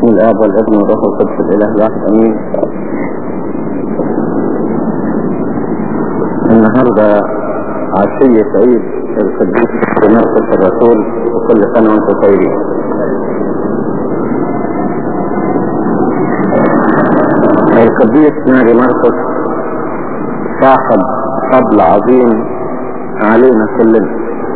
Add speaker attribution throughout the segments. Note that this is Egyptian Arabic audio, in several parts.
Speaker 1: بسم الآب والابن والروح القدس الإله الواحد أمين النهاردة عشية عيد القديس مرقس الرسول وكل سنة وانتم طيبين القديس ماري مرقس صاحب فضل عظيم علينا كلنا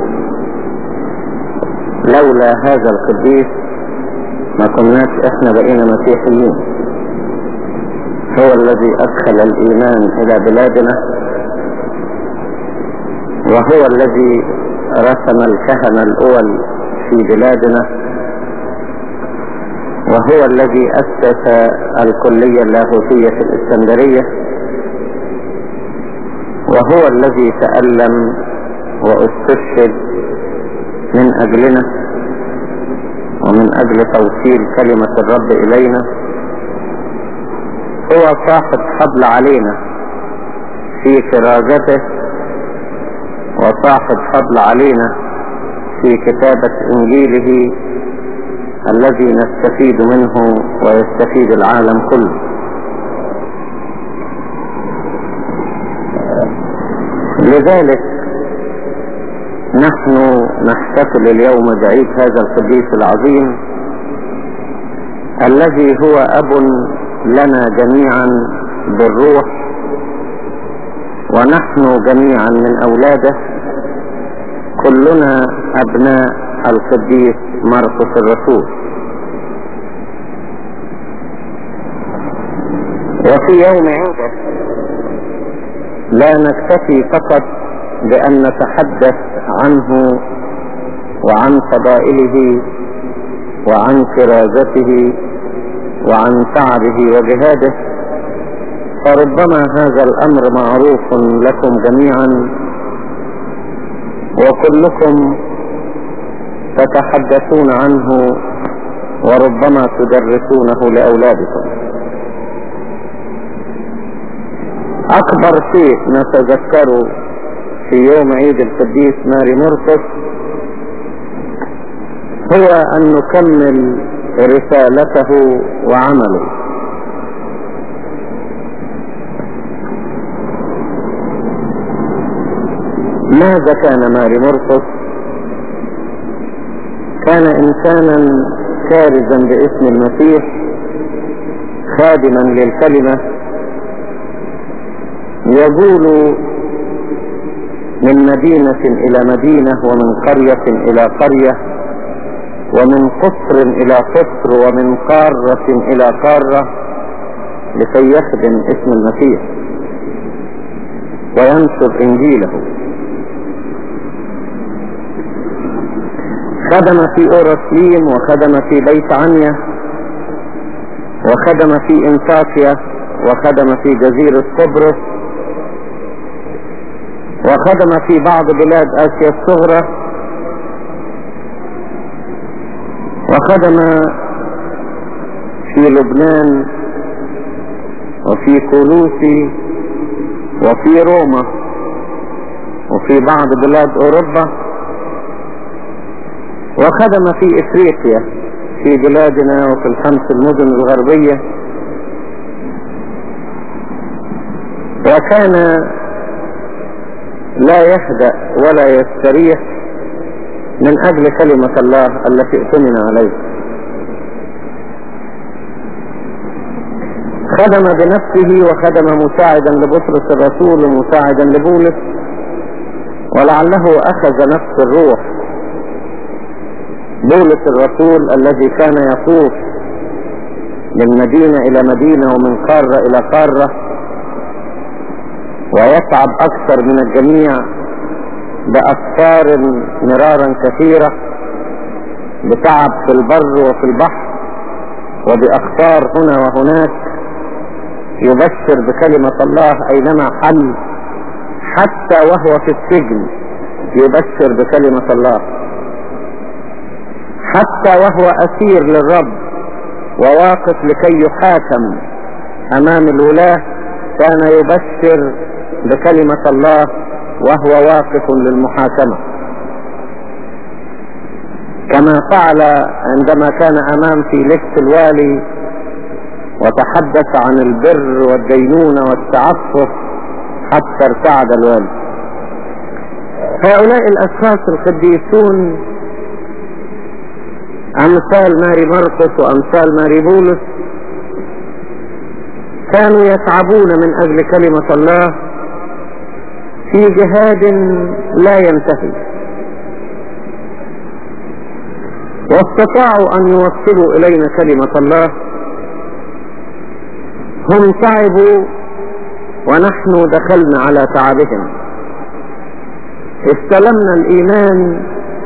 Speaker 1: لولا هذا القديس ما كناش احنا بقينا مسيحيين هو الذي ادخل الايمان الى بلادنا وهو الذي رسم الكهنة الاول في بلادنا وهو الذي اسس الكلية اللاهوتية في الاسكندرية وهو الذي تألم واستشهد من اجلنا ومن اجل توصيل كلمة الرب الينا هو صاحب فضل علينا في كرازته وصاحب فضل علينا في كتابة انجيله الذي نستفيد منه ويستفيد العالم كله لذلك نحن نحتفل اليوم بعيد هذا القديس العظيم الذي هو اب لنا جميعا بالروح ونحن جميعا من اولاده كلنا ابناء القديس مرقس الرسول وفي يوم عيده لا نكتفي فقط بأن نتحدث عنه وعن فضائله وعن كرازته وعن تعبه وجهاده فربما هذا الأمر معروف لكم جميعا وكلكم تتحدثون عنه وربما تدرسونه لأولادكم أكبر شيء نتذكره في يوم عيد القديس ماري مرقس هو أن نكمل رسالته وعمله ماذا كان ماري مرقس كان إنسانا كارزا باسم المسيح خادما للكلمة يقول من مدينة إلى مدينة ومن قرية إلى قرية ومن قصر إلى قصر ومن قارة إلى قارة لكي يخدم اسم المسيح وينشر إنجيله خدم في أورشليم وخدم في بيت عنيا وخدم في إنطاكيا وخدم في جزيرة قبرص وخدم في بعض بلاد آسيا الصغرى وخدم في لبنان وفي كولوسي وفي روما وفي بعض بلاد أوروبا وخدم في إفريقيا في بلادنا وفي الخمس المدن الغربية وكان لا يهدأ ولا يستريح من أجل كلمة الله التي ائتمن عليه خدم بنفسه وخدم مساعدا لبطرس الرسول ومساعدا لبولس ولعله أخذ نفس الروح بولس الرسول الذي كان يطوف من مدينة إلى مدينة ومن قارة إلى قارة ويتعب أكثر من الجميع بأسفار مرارا كثيرة بتعب في البر وفي البحر وبأخطار هنا وهناك يبشر بكلمة الله أينما حل حتى وهو في السجن يبشر بكلمة الله حتى وهو أسير للرب وواقف لكي يحاكم أمام الولاة كان يبشر بكلمة الله وهو واقف للمحاكمة كما فعل عندما كان امام فيليكس الوالي وتحدث عن البر والدينونة والتعفف حتى ارتعد الوالي هؤلاء الاشخاص القديسون امثال ماري مرقس وامثال ماري بولس كانوا يتعبون من اجل كلمة الله في جهاد لا ينتهي واستطاعوا ان يوصلوا الينا كلمة الله هم تعبوا ونحن دخلنا على تعبهم استلمنا الايمان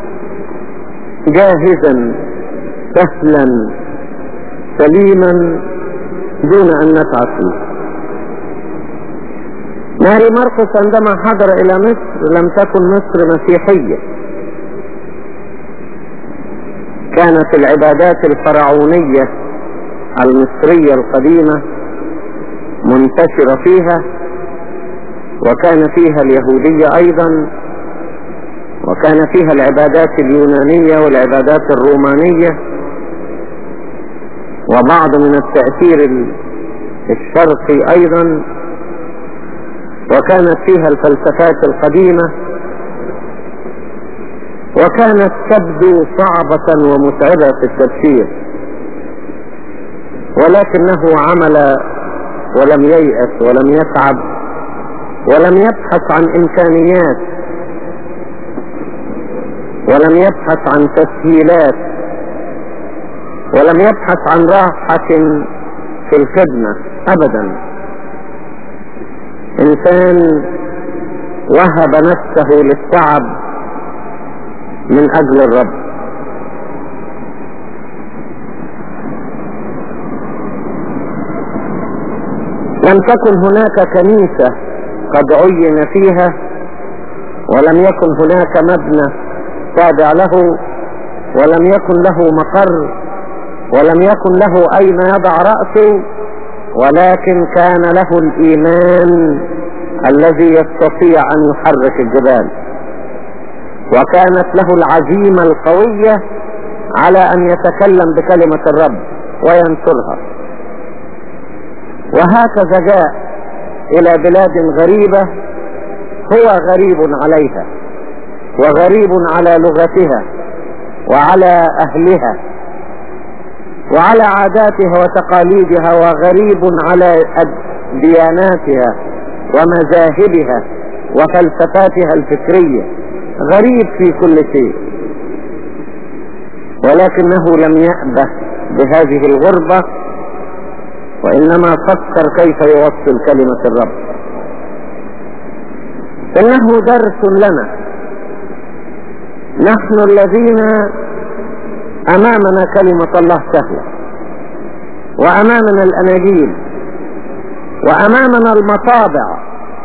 Speaker 1: جاهزا سهلا سليما دون ان نتعب فيه ماري مرقس عندما حضر الى مصر لم تكن مصر مسيحية كانت العبادات الفرعونية المصرية القديمة منتشرة فيها وكان فيها اليهودية ايضا وكان فيها العبادات اليونانية والعبادات الرومانية وبعض من التأثير الشرقي ايضا وكانت فيها الفلسفات القديمة وكانت تبدو صعبة ومتعبة في التفسير ولكنه عمل ولم ييأس ولم يتعب ولم يبحث عن امكانيات ولم يبحث عن تسهيلات ولم يبحث عن راحة في الخدمة ابدا انسان وهب نفسه للتعب من اجل الرب لم تكن هناك كنيسة قد عين فيها ولم يكن هناك مبنى تابع له ولم يكن له مقر ولم يكن له اين يضع رأسه ولكن كان له الايمان الذي يستطيع ان يحرك الجبال وكانت له العزيمة القوية على ان يتكلم بكلمة الرب وينشرها وهكذا جاء الى بلاد غريبة هو غريب عليها وغريب على لغتها وعلى اهلها وعلى عاداتها وتقاليدها وغريب على دياناتها ومذاهبها وفلسفاتها الفكرية غريب في كل شيء ولكنه لم يأبه بهذه الغربة وإنما فكر كيف يوصل كلمة الرب إنه درس لنا نحن الذين أمامنا كلمة الله سهلة وأمامنا الأناجيل وأمامنا المطابع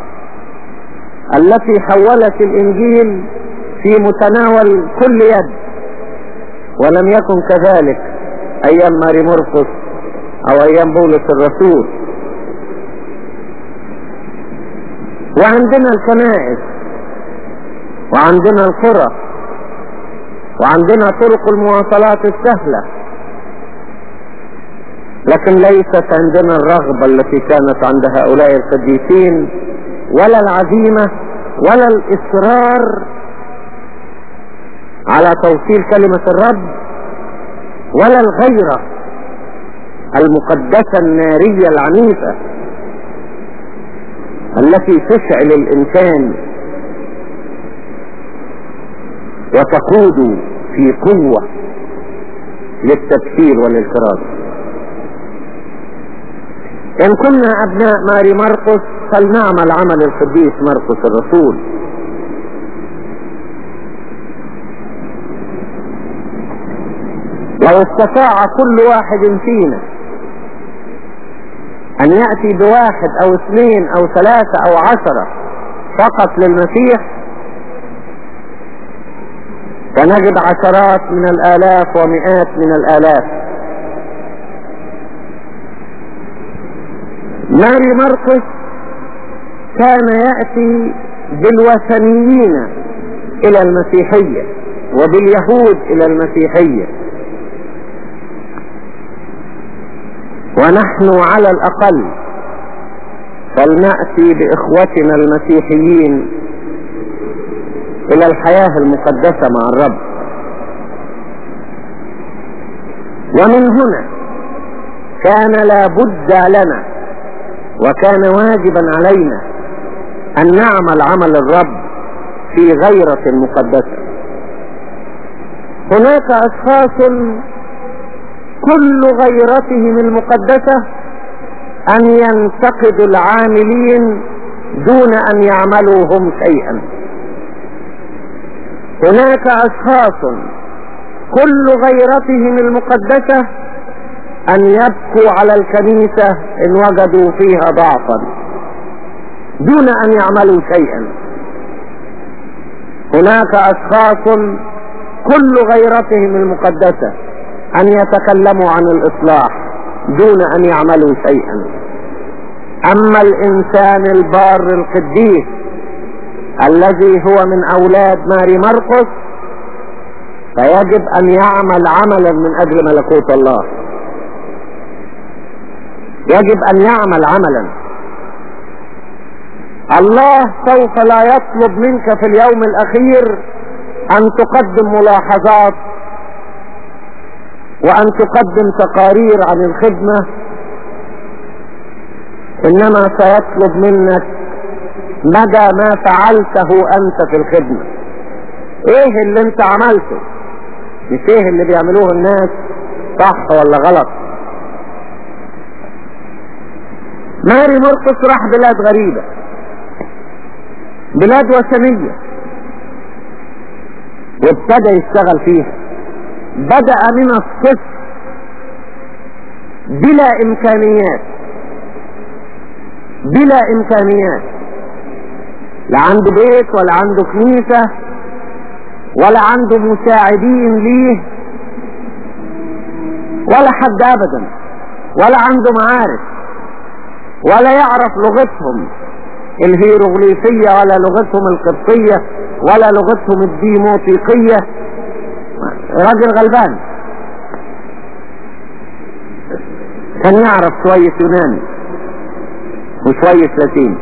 Speaker 1: التي حولت الإنجيل في متناول كل يد ولم يكن كذلك أيام ماري مرقس أو أيام بولس الرسول وعندنا الكنائس وعندنا القرى وعندنا طرق المواصلات السهلة لكن ليست عندنا الرغبة التي كانت عند هؤلاء القديسين ولا العزيمة ولا الإصرار على توصيل كلمة الرب ولا الغيرة المقدسة النارية العنيفة التي تشعل الإنسان وتقود في قوة للتفسير والانفراد إن كنا أبناء ماري مرقس فلنعمل عمل القديس مرقس الرسول لو استطاع كل واحد فينا أن يأتي بواحد أو اثنين أو ثلاثة أو عشرة فقط للمسيح فنجد عشرات من الآلاف ومئات من الآلاف ماري مرقس كان يأتي بالوثنيين إلى المسيحية وباليهود الى المسيحية ونحن على الاقل فلنأتي باخوتنا المسيحيين الى الحياة المقدسة مع الرب ومن هنا كان لا بد لنا وكان واجبا علينا ان نعمل عمل الرب في غيرة مقدسة هناك اشخاص كل غيرتهم المقدسة ان ينتقدوا العاملين دون ان يعملوا هم شيئا هناك اشخاص كل غيرتهم المقدسة ان يبكوا على الكنيسة ان وجدوا فيها ضعفا دون ان يعملوا شيئا هناك اشخاص كل غيرتهم المقدسة ان يتكلموا عن الاصلاح دون ان يعملوا شيئا اما الانسان البار القديس الذي هو من اولاد ماري مرقس فيجب ان يعمل عملا من اجل ملكوت الله يجب ان يعمل عملا الله سوف لا يطلب منك في اليوم الاخير ان تقدم ملاحظات وان تقدم تقارير عن الخدمة انما سيطلب منك مدى ما فعلته انت في الخدمة ايه اللي انت عملته مش ايه اللي بيعملوه الناس صح ولا غلط ماري مرقس راح بلاد غريبة بلاد وثنية وابتدى يشتغل فيها بدأ من الصفر بلا امكانيات بلا امكانيات لا عنده بيت ولا عنده كنيسة ولا عنده مساعدين ليه ولا حد ابدا ولا عنده معارف ولا يعرف لغتهم الهيروغليفية ولا لغتهم القبطية ولا لغتهم الديموطيقية راجل غلبان كان يعرف شوية يوناني وشوية لاتيني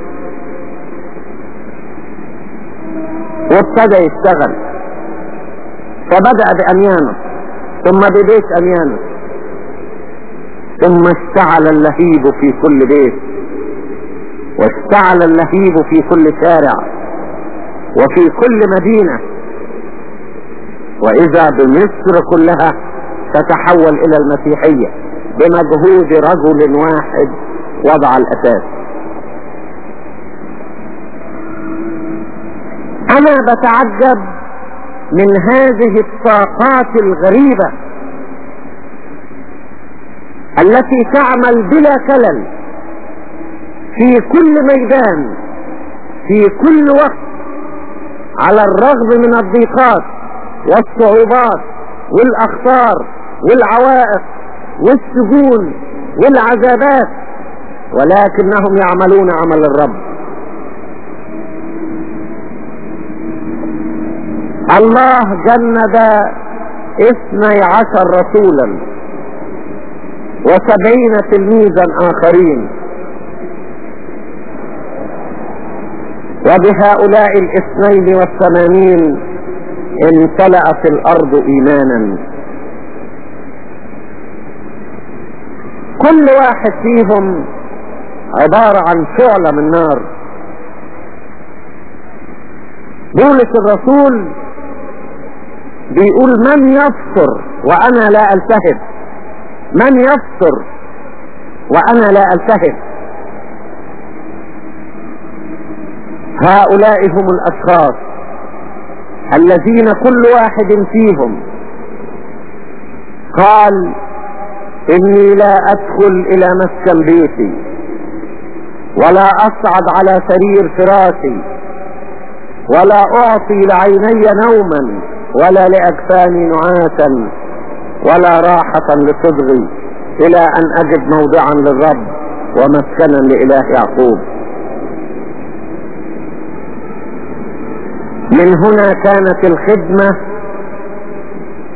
Speaker 1: وابتدى يشتغل فبدأ بأميانه ثم ببيت أميانه ثم اشتعل اللهيب في كل بيت واشتعل اللهيب في كل شارع وفي كل مدينة واذا بمصر كلها تتحول الى المسيحية بمجهود رجل واحد وضع الاساس انا بتعجب من هذه الطاقات الغريبة التي تعمل بلا كلل في كل ميدان في كل وقت على الرغم من الضيقات والصعوبات والاخطار والعوائق والسجون والعذابات ولكنهم يعملون عمل الرب الله جند اثني عشر رسولا وسبعين تلميذا اخرين وبهؤلاء الاثنين والثمانين امتلأت الارض ايمانا كل واحد فيهم عبارة عن شعلة من نار بولس الرسول بيقول من يبصر وانا لا التهب من يبصر وانا لا التهب هؤلاء هم الاشخاص الذين كل واحد فيهم قال اني لا ادخل الى مسكن بيتي ولا اصعد على سرير فراشي ولا اعطي لعيني نوما ولا لاجفاني نعاسا ولا راحة لصدغي الى ان اجد موضعا للرب ومسكنا لاله يعقوب من هنا كانت الخدمة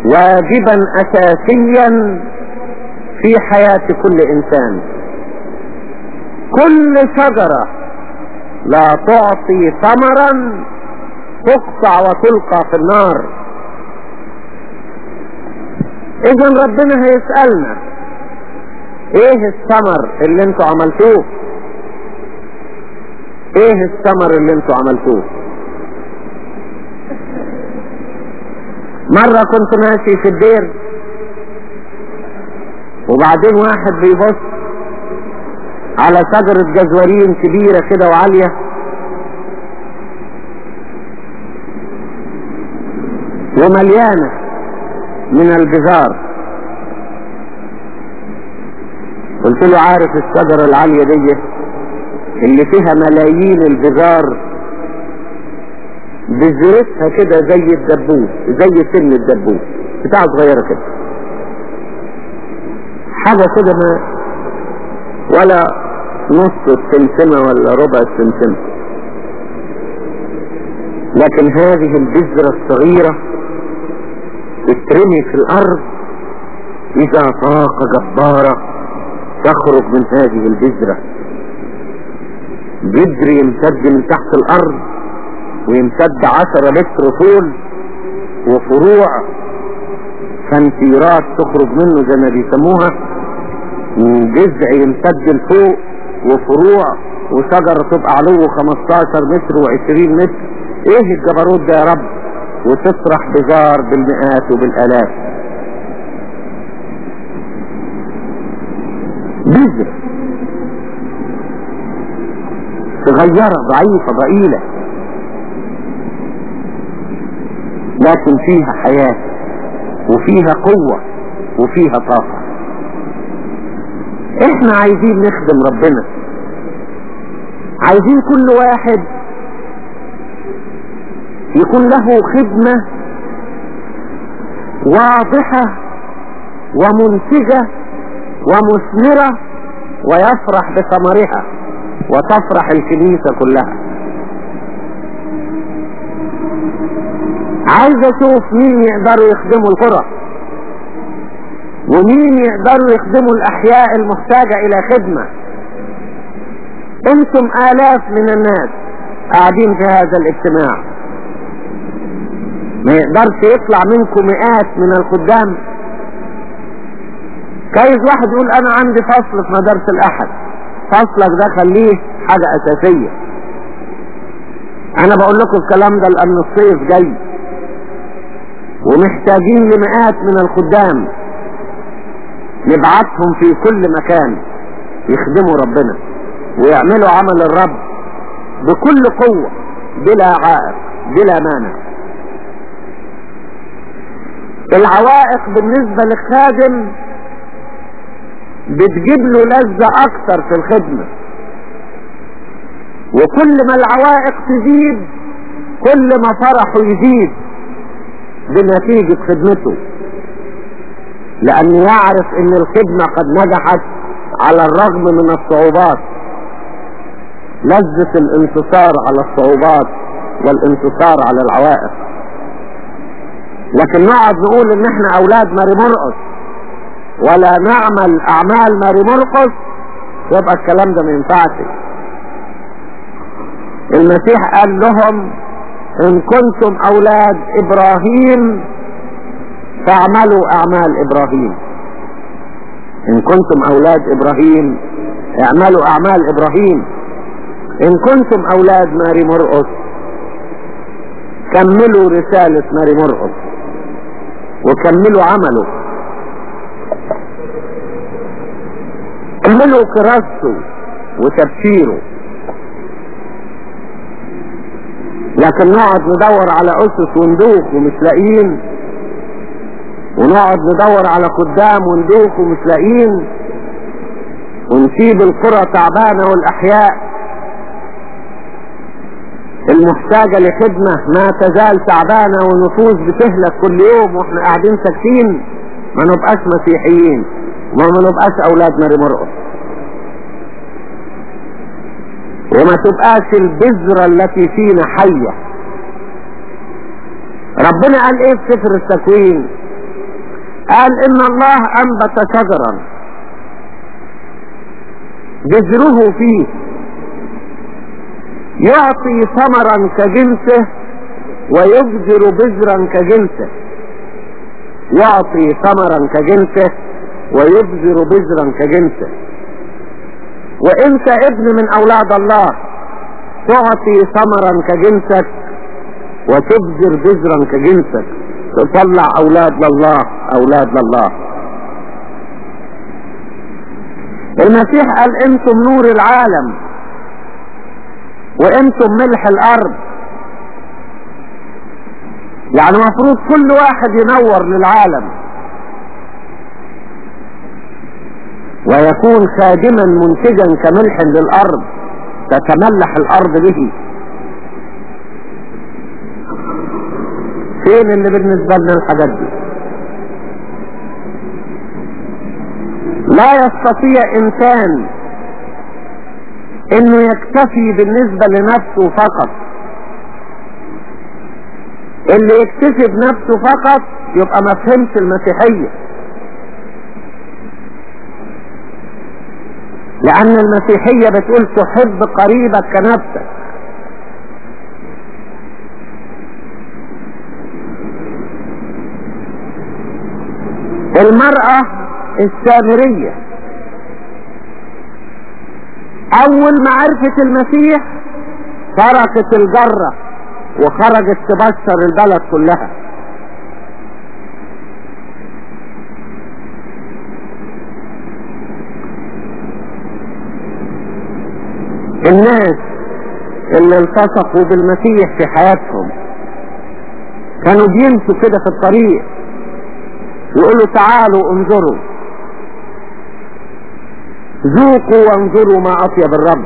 Speaker 1: واجبا اساسيا في حياة كل انسان كل شجرة لا تعطي ثمرا تقطع وتلقى في النار اذا ربنا هيسألنا ايه الثمر اللي انتوا عملتوه ايه الثمر اللي انتوا عملتوه مرة كنت ماشي في الدير وبعدين واحد بيبص على شجرة جزورين كبيرة كده وعالية ومليانة من الجزار قلت له عارف الشجرة العالية دي اللي فيها ملايين الجزار بذرتها كده زي الدبوس زي سن الدبوس بتاع صغيرة كده حاجة كده ما ولا نص السمسمة ولا ربع السمسمة لكن هذه البذرة الصغيرة تترمي في الأرض إذا طاقة جبارة تخرج من هذه البذرة جدر يمتد من تحت الأرض ويمتد عشرة متر طول وفروع خنسيرات تخرج منه زي ما بيسموها وجذع يمتد لفوق وفروع وشجرة تبقى علو 15 متر و20 متر ايه الجبروت ده يا رب وتطرح بزار بالمئات وبالالاف بذرة صغيرة ضعيفة ضئيلة لكن فيها حياة وفيها قوة وفيها طاقة احنا عايزين نخدم ربنا عايزين كل واحد يكون له خدمة واضحة ومنتجة ومثمرة ويفرح بثمرها وتفرح الكنيسة كلها عايز اشوف مين يقدروا يخدموا القرى ومين يقدروا يخدموا الاحياء المحتاجة الى خدمة انتم الاف من الناس قاعدين في هذا الاجتماع ما يقدرش يطلع منكم مئات من الخدام كيف واحد يقول انا عندي فصل في مدارس الاحد فصلك ده خليه حاجة اساسية انا بقول لكم الكلام ده لان الصيف جاي ومحتاجين لمئات من الخدام نبعتهم في كل مكان يخدموا ربنا ويعملوا عمل الرب بكل قوة بلا عائق بلا مانع العوائق بالنسبة للخادم بتجيب له لذة اكتر في الخدمة وكل ما العوائق تزيد كل ما فرحه يزيد بنتيجة خدمته لأن يعرف ان الخدمة قد نجحت على الرغم من الصعوبات لذة الانتصار على الصعوبات والانتصار على العوائق لكن نقعد نقول ان احنا اولاد ماري مرقص ولا نعمل اعمال ماري مرقص يبقى الكلام ده ما ينفعش المسيح قال لهم ان كنتم اولاد ابراهيم فاعملوا اعمال ابراهيم ان كنتم اولاد ابراهيم اعملوا اعمال ابراهيم ان كنتم اولاد ماري مرقص كملوا رسالة ماري مرقص وكملوا عمله كملوا كراسته وتبشيره لكن نقعد ندور على اسس وندوخ ومش لاقيين ونقعد ندور على قدام وندوخ ومش لاقيين ونسيب القرى تعبانة والاحياء المحتاجة لخدمة ما تزال تعبانة ونفوس بتهلك كل يوم واحنا قاعدين ساكتين ما نبقاش مسيحيين وما نبقاش اولاد ماري مرقص وما تبقاش البذرة التي فينا حية ربنا قال ايه في سفر التكوين قال ان الله انبت شجرا بذره فيه يعطي ثمرا كجنسه ويبذر بذرا كجنسه يعطي ثمرا كجنسه ويبذر بذرا كجنسه وانت ابن من اولاد الله تعطي ثمرا كجنسك وتبذر بذرا كجنسك تطلع اولاد لله اولاد لله المسيح قال انتم نور العالم وانتم ملح الارض يعني مفروض كل واحد ينور للعالم ويكون خادما منتجا كملح للارض تتملح الارض به فين اللي بالنسبة لنا الحاجات دي لا يستطيع انسان انه يكتفي بالنسبة لنفسه فقط اللي يكتفي بنفسه فقط يبقى ما فهمش المسيحية لان المسيحية بتقول تحب قريبك كنفسك المرأة السامرية اول ما عرفت المسيح تركت الجرة وخرجت تبشر البلد كلها الناس اللي التصقوا بالمسيح في حياتهم كانوا بيمشوا كده في الطريق يقولوا تعالوا انظروا ذوقوا وانظروا ما اطيب الرب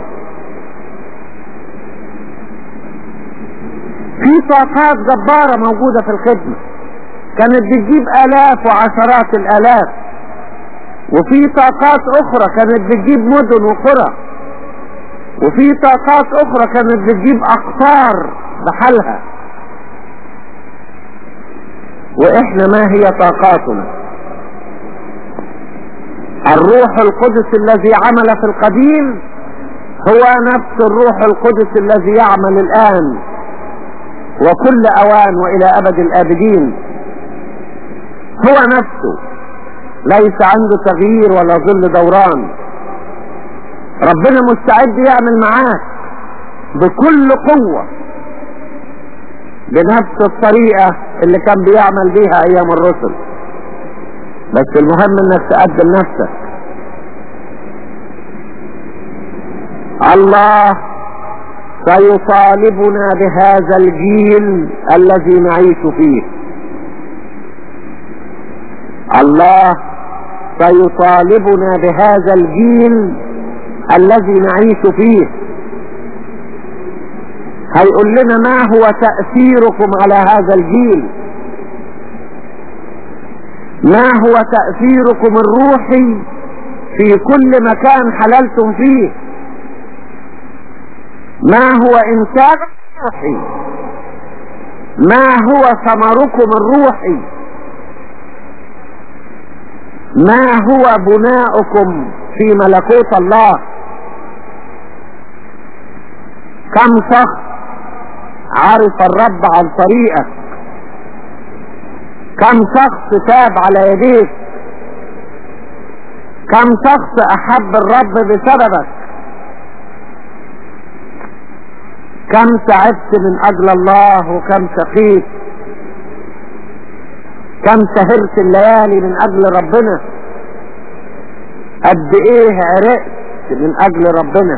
Speaker 1: في طاقات جبارة موجودة في الخدمة كانت بتجيب الاف وعشرات الالاف وفي طاقات اخرى كانت بتجيب مدن وقرى وفي طاقات اخرى كانت بتجيب اقطار بحالها واحنا ما هي طاقاتنا الروح القدس الذي عمل في القديم هو نفس الروح القدس الذي يعمل الان وكل اوان والى ابد الابدين هو نفسه ليس عنده تغيير ولا ظل دوران ربنا مستعد يعمل معاك بكل قوة بنفس الطريقة اللي كان بيعمل بيها ايام الرسل بس المهم انك تقدم نفسك الله سيطالبنا بهذا الجيل الذي نعيش فيه الله سيطالبنا بهذا الجيل الذي نعيش فيه هيقول لنا ما هو تأثيركم على هذا الجيل ما هو تأثيركم الروحي في كل مكان حللتم فيه ما هو انتاج روحي ما هو ثمركم الروحي ما هو بناؤكم في ملكوت الله كم شخص عرف الرب عن طريقك كم شخص تاب على يديك كم شخص احب الرب بسببك كم تعبت من اجل الله وكم شقيت كم سهرت الليالي من اجل ربنا قد ايه عرقت من اجل ربنا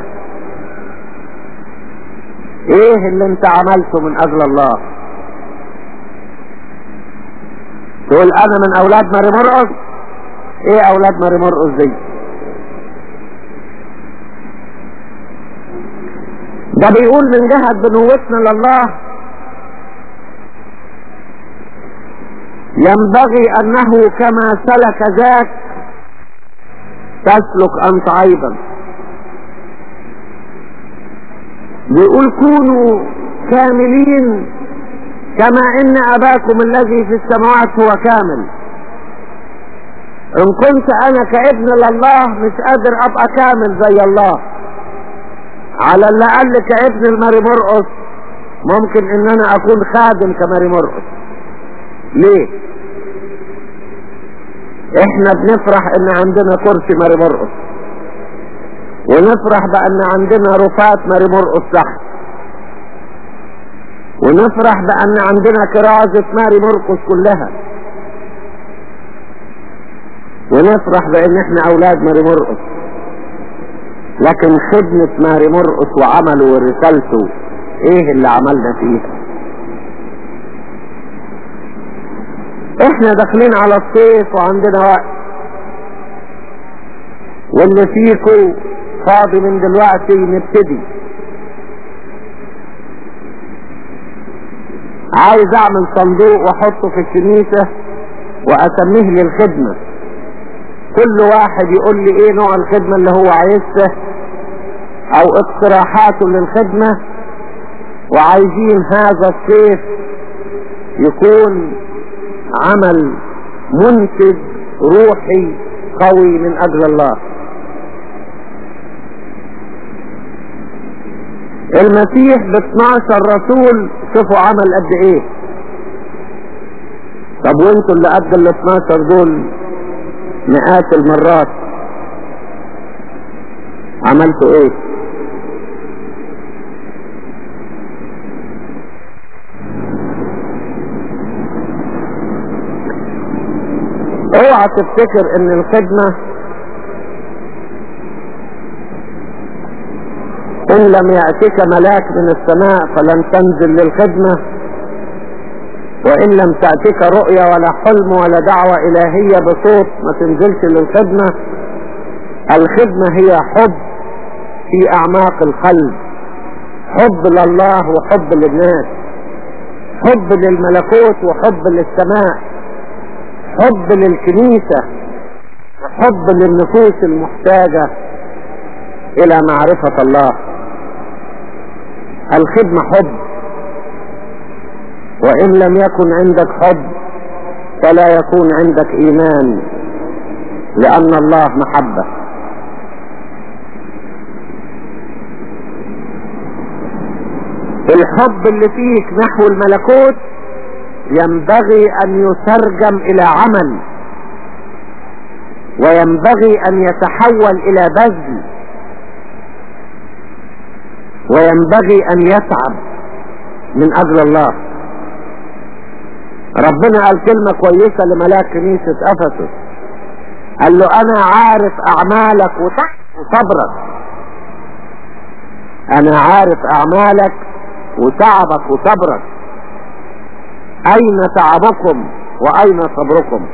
Speaker 1: ايه اللي انت عملته من اجل الله تقول انا من اولاد ماري مرقص ايه اولاد ماري مرقص دي ده بيقول من جهة بنوتنا لله ينبغي انه كما سلك ذاك تسلك انت ايضا بيقول كونوا كاملين كما ان اباكم الذي في السماوات هو كامل ان كنت انا كابن لله مش قادر ابقى كامل زي الله على الاقل كابن الماري مرقص ممكن ان انا اكون خادم كماري مرقص ليه احنا بنفرح ان عندنا كرسي ماري مرقص ونفرح بان عندنا رفات ماري مرقص تحت ونفرح بان عندنا كرازة ماري مرقص كلها ونفرح بان احنا اولاد ماري مرقص لكن خدمة ماري مرقص وعمله ورسالته ايه اللي عملنا فيها احنا داخلين على الصيف وعندنا وقت واللي فيكم فاضي من دلوقتي نبتدي عايز اعمل صندوق واحطه في الكنيسة واسميه للخدمة كل واحد يقول لي ايه نوع الخدمة اللي هو عايزها او اقتراحاته للخدمة وعايزين هذا الصيف يكون عمل منتج روحي قوي من اجل الله المسيح ب 12 رسول شوفوا عمل قد ايه طب وانتوا اللي قد ال 12 دول مئات المرات عملتوا ايه اوعى تفتكر ان الخدمة ان لم يأتك ملاك من السماء فلن تنزل للخدمة وان لم تأتك رؤية ولا حلم ولا دعوة الهية بصوت ما تنزلش للخدمة الخدمة هي حب في اعماق القلب حب لله وحب للناس حب للملكوت وحب للسماء حب للكنيسة حب للنفوس المحتاجة الى معرفة الله الخدمة حب وان لم يكن عندك حب فلا يكون عندك ايمان لان الله محبة الحب اللي فيك نحو الملكوت ينبغي ان يترجم الى عمل وينبغي ان يتحول الى بذل وينبغي ان يتعب من اجل الله ربنا قال كلمة كويسة لملاك كنيسة افسس قال له انا عارف اعمالك وصبرك انا عارف اعمالك وتعبك وصبرك اين تعبكم واين صبركم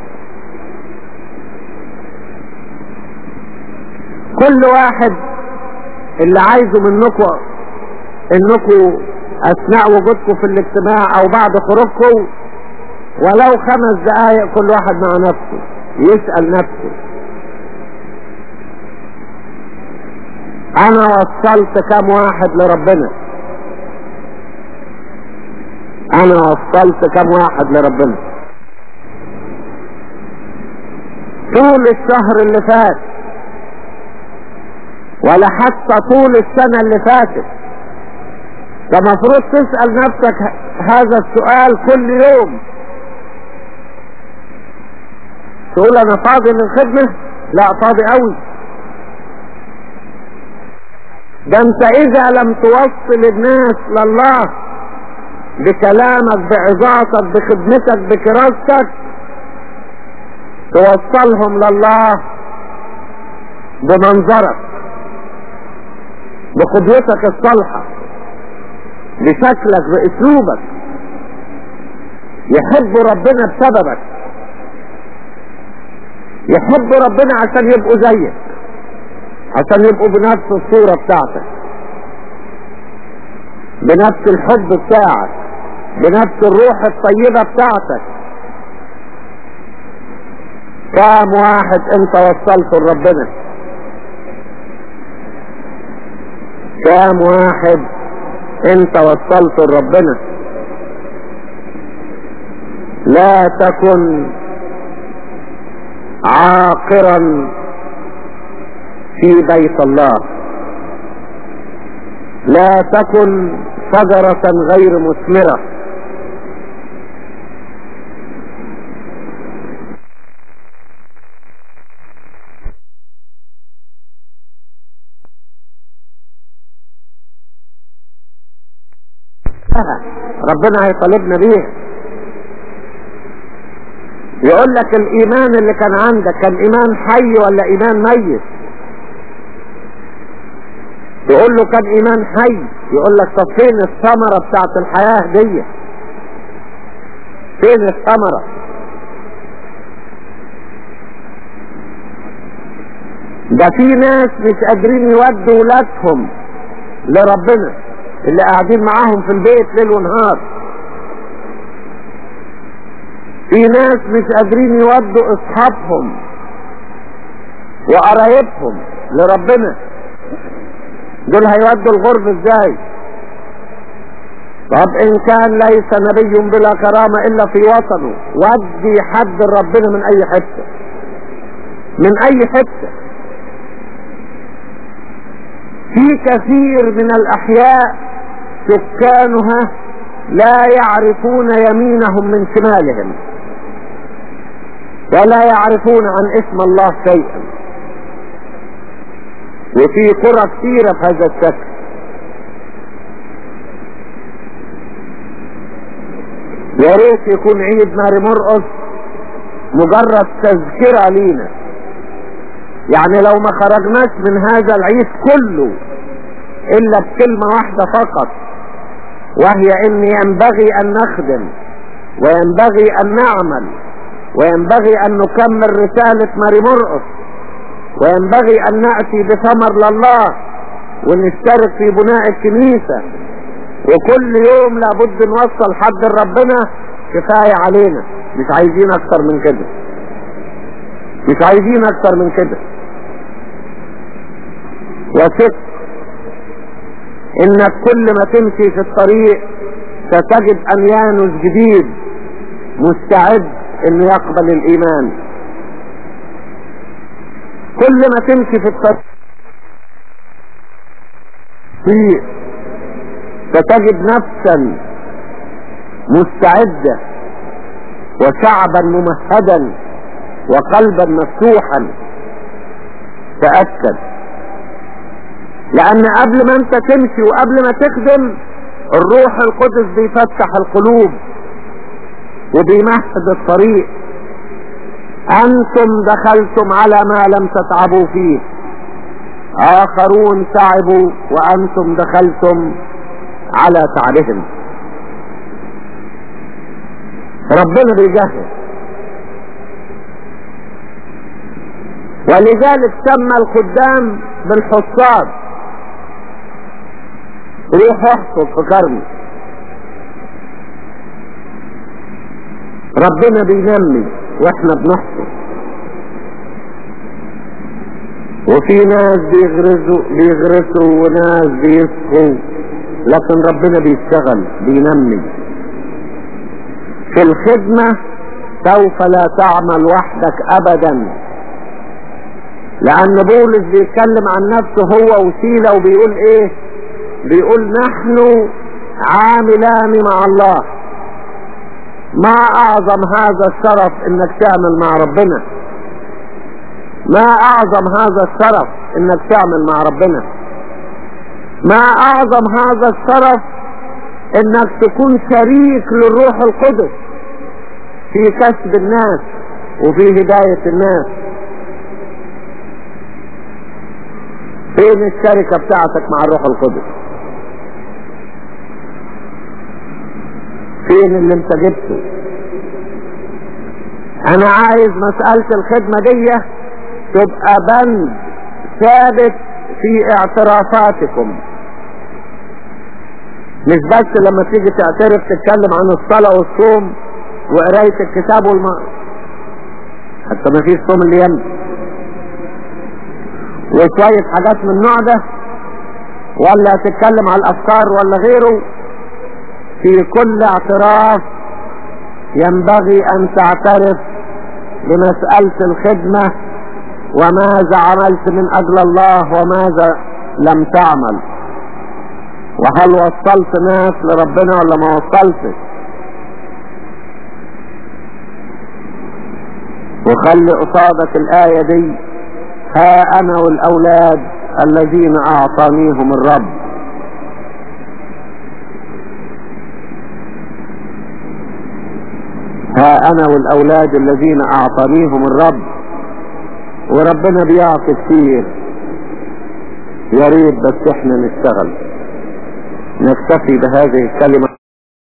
Speaker 1: كل واحد اللي عايزه منكم انكم اثناء وجودكم في الاجتماع او بعد خروجكم ولو خمس دقايق كل واحد مع نفسه يسأل نفسه انا وصلت كم واحد لربنا انا وصلت كم واحد لربنا طول الشهر اللي فات ولا حتى طول السنة اللي فاتت فمفروض تسأل نفسك هذا السؤال كل يوم تقول انا فاضي للخدمة لا فاضي قوي ده انت اذا لم توصل الناس لله بكلامك بعظاتك بخدمتك بكراستك توصلهم لله بمنظرك بقدوتك الصالحة بشكلك باسلوبك يحب ربنا بسببك يحب ربنا عشان يبقوا زيك عشان يبقوا بنفس الصورة بتاعتك بنفس الحب بتاعك بنفس الروح الطيبة بتاعتك كام واحد انت وصلته لربنا كام واحد انت وصلته لربنا لا تكن عاقرا في بيت الله لا تكن شجرة غير مثمرة ربنا هيطالبنا بيها يقول لك الايمان اللي كان عندك كان ايمان حي ولا ايمان ميت يقول له كان ايمان حي يقول لك طب فين الثمرة بتاعت الحياة دي فين الثمرة ده في ناس مش قادرين يودوا ولادهم لربنا اللي قاعدين معاهم في البيت ليل ونهار في ناس مش قادرين يودوا اصحابهم وقرايبهم لربنا دول هيودوا الغرب ازاي طب ان كان ليس نبي بلا كرامة الا في وطنه ودي حد ربنا من اي حتة من اي حتة في كثير من الاحياء سكانها لا يعرفون يمينهم من شمالهم ولا يعرفون عن اسم الله شيئا وفي قرى كثيرة في هذا الشكل يا ريت يكون عيد ماري مرقص مجرد تذكرة لينا يعني لو ما خرجناش من هذا العيد كله الا بكلمة واحدة فقط وهي ان ينبغي ان نخدم وينبغي ان نعمل وينبغي ان نكمل رسالة ماري مرقص وينبغي ان نأتي بثمر لله ونشترك في بناء الكنيسة وكل يوم لابد نوصل حد ربنا كفاية علينا مش عايزين اكتر من كده مش عايزين اكتر من كده وثق انك كل ما تمشي في الطريق ستجد انيانوس جديد مستعد انه يقبل الايمان كل ما تمشي في الطريق ستجد نفسا مستعدة وشعبا ممهدا وقلبا مفتوحا تأكد لأن قبل ما أنت تمشي وقبل ما تخدم الروح القدس بيفتح القلوب وبيمهد الطريق أنتم دخلتم على ما لم تتعبوا فيه آخرون تعبوا وأنتم دخلتم على تعبهم ربنا بيجهز ولذلك سمى الخدام بالحصاد روح احصد في كرمي ربنا بينمي واحنا بنحصد وفي ناس بيغرسوا بيغرسوا وناس بيسقوا لكن ربنا بيشتغل بينمي في الخدمة سوف لا تعمل وحدك ابدا لان بولس بيتكلم عن نفسه هو وسيلة وبيقول ايه بيقول نحن عاملان مع الله ما اعظم هذا الشرف انك تعمل مع ربنا ما اعظم هذا الشرف انك تعمل مع ربنا ما اعظم هذا الشرف انك تكون شريك للروح القدس في كسب الناس وفي هداية الناس فين الشركة بتاعتك مع الروح القدس فين اللي انت جبته انا عايز مسألة الخدمة دي تبقى بند ثابت في اعترافاتكم مش بس لما تيجي تعترف تتكلم عن الصلاة والصوم وقراية الكتاب والم حتى ما فيش صوم الايام وشوية حاجات من النوع ده ولا تتكلم على الافكار ولا غيره في كل اعتراف ينبغي ان تعترف بمسألة الخدمة وماذا عملت من أجل الله وماذا لم تعمل وهل وصلت ناس لربنا ولا ما وصلتش وخلي قصادك الآية دي ها أنا والأولاد الذين أعطانيهم الرب ها أنا والأولاد الذين أعطانيهم الرب وربنا بيعطي كتير يا ريت بس احنا نشتغل نكتفي بهذه الكلمة